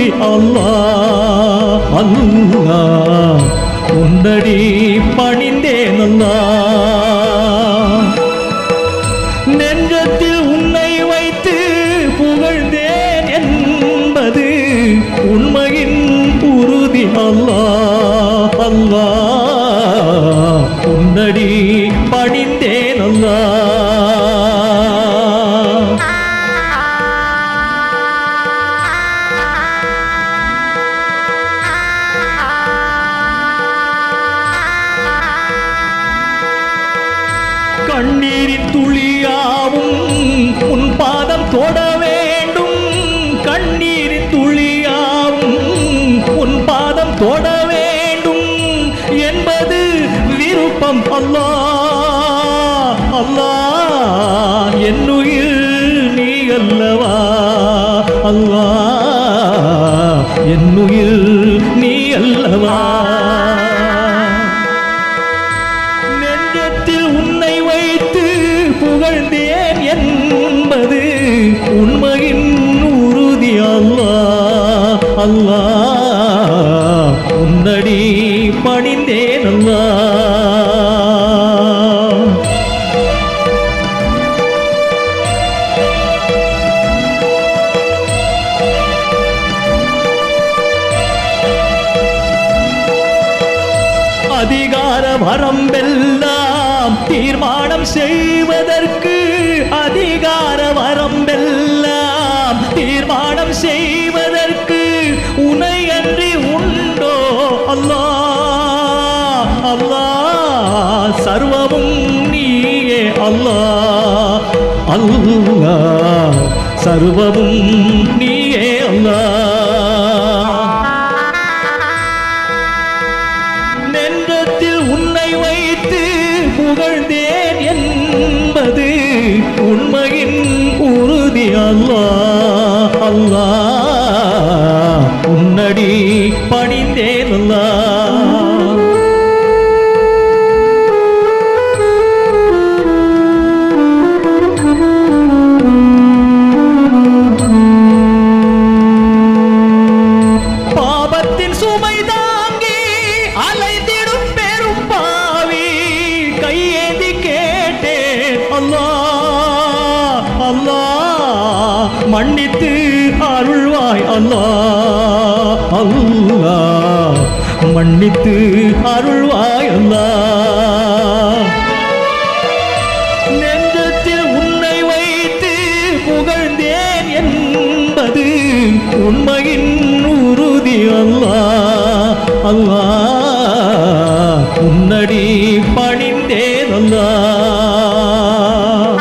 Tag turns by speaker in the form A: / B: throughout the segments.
A: அல்லாஹ் அல்லாஹ் உன்னடி பணிந்தேன் அல்லாஹ் நெஞ்சத்தில் உன்னை வைத்து புகழ்ந்தேன் என்பது உண்மையின் உறுதி அல்லாஹ் அல்லாஹ் உன்னடி பணிந்தேன் அல்லாஹ் கண்ணீரின் துளியாவும் உன் பாதம் தொட வேண்டும் கண்ணீரின் துளியாவும் உன் பாதம் தொட வேண்டும் என்பது விருப்பம் அல்லாஹ் அல்லாஹ் என்னுயிர் நீ அல்லவா அல்லாஹ் என்னுயிர் நீ அல்லவா நெஞ்சத்தில் உன்னை வைத்து புகழ்ந்தேன் என்பது உண்மையின் உறுதி அல்லாஹ் அல்லாஹ் உன்னடி பணிந்தேன் அல்லாஹ் அதிகார வரம்பெல்லாம் தீர்மானம் செய்வதற்கு அதிகார வரம்பெல்லாம் தீர்மானம் செய்வதற்கு உனை அன்றி உண்டோ அல்லாஹ் அல்லாஹ் சர்வமும் நீயே அல்லாஹ் அல்லாஹ் சர்வமும் நீயே அல்லாஹ் நெஞ்சத்தில் உன்னை வைத்து புகழ்ந்தேன் என்பது உண்மையின் உறுதி அல்லாஹ் அல்லாஹ் உன்னடி பணிந்தேன் அல்லாஹ் பாபத்தின் சுமை தாங்கி அலைந்திடும் பெரும் பாவி கையேந்தி கேட்டேன் அல்லாஹ் அல்லாஹ் மன்னித்து அருள்வாய் அல்லாஹ் அல்லாஹ் மன்னித்து அருள்வாய் அல்லாஹ் நெஞ்சத்தில் உன்னை வைத்து புகழ்ந்தேன் என்பது உண்மையின் உறுதி அல்லாஹ் அல்லாஹ் உன்னடி பணிந்தேன் அல்லாஹ்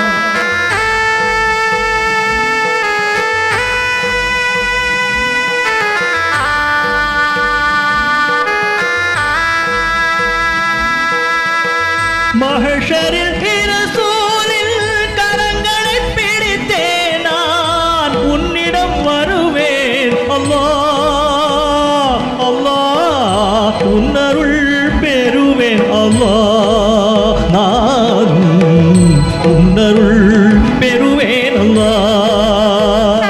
A: மகஷரில் இரசூலில் கரங்களை பிடித்தே நான் உன்னிடம் வருவேன் அல்லாஹ் அல்லாஹ் உன்னருள் பெறுவேன் அல்லாஹ் நான் உன்னருள் பெறுவேன் அல்லாஹ்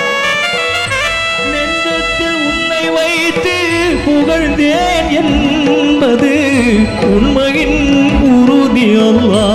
A: நெஞ்சத்தில் உன்னை வைத்து புகழ்ந்தேன் என்பது உண்மையின் உறுதி அல்லா